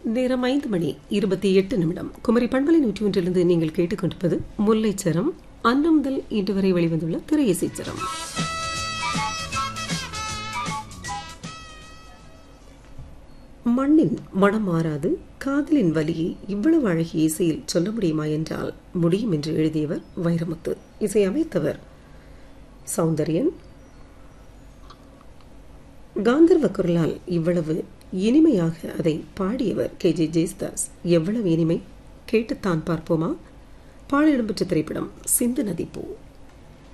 நேரம் ஐந்து மணி இருபத்தி எட்டு நிமிடம் குமரி பண்பலை நூற்றி ஒன்றிலிருந்து நீங்கள் கேட்டுக்கொண்டிருப்பது முல்லைச்சரம் அன்று முதல் இன்று வரை வெளிவந்துள்ள திரையிசைச்சரம் மண்ணின் மனம் மாறாது காதலின் வலியை இவ்வளவு அழகிய இசையில் சொல்ல முடியுமா என்றால் முடியும் என்று எழுதியவர் வைரமுத்து இசையமைத்தவர் சௌந்தரியன் காந்தர்வ குரலால் இவ்வளவு இனிமையாக அதை பாடியவர் கே ஜே ஜெயஸ்தாஸ் எவ்வளவு இனிமை கேட்டுத்தான் பார்ப்போமா பாட இடம்பெற்ற திரைப்படம் சிந்து நதி பூ